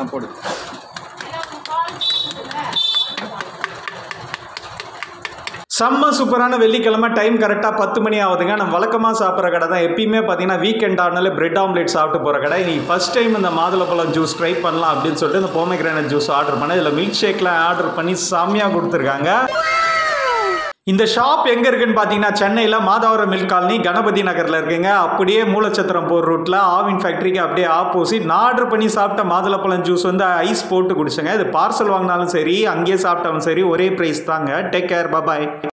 ஆ போடு செம்ம சூப்பரான வெள்ளிக்கிழமை டைம் கரெக்டாக பத்து மணி ஆகுதுங்க நம்ம வழக்கமாக சாப்பிட்ற கடை தான் எப்பயுமே பார்த்தீங்கன்னா வீக்கெண்ட் ஆனாலே பிரெட் ஆம்லேட் சாப்பிட்டு போகிற கடை இன்னைக்கு ஃபஸ்ட் டைம் இந்த மாதுளப்பழம் ஜூஸ் ட்ரை பண்ணலாம் அப்படின்னு சொல்லிட்டு இந்த போமேக்ரானட் ஜூஸ் ஆர்டர் பண்ணேன் இதில் மில்க் ஷேக்லாம் ஆர்டர் பண்ணி செம்மையாக கொடுத்துருக்காங்க இந்த ஷாப் எங்கே இருக்குன்னு பார்த்தீங்கன்னா சென்னையில் மாதாவரம் மில்க் காலனி கணபதி நகரில் இருக்குங்க அப்படியே மூலச்சத்திரம் போர் ரூட்டில் ஆவின் ஃபேக்ட்ரிக்கு அப்படியே ஆப்போசிட் நான் ஆர்டர் பண்ணி சாப்பிட்ட மாதுளப்பழம் ஜூஸ் வந்து ஐஸ் போட்டு குடிச்சேங்க இது பார்சல் வாங்கினாலும் சரி அங்கேயே சாப்பிட்டாலும் சரி ஒரே ப்ரைஸ் தாங்க டேக் கேர் பாய்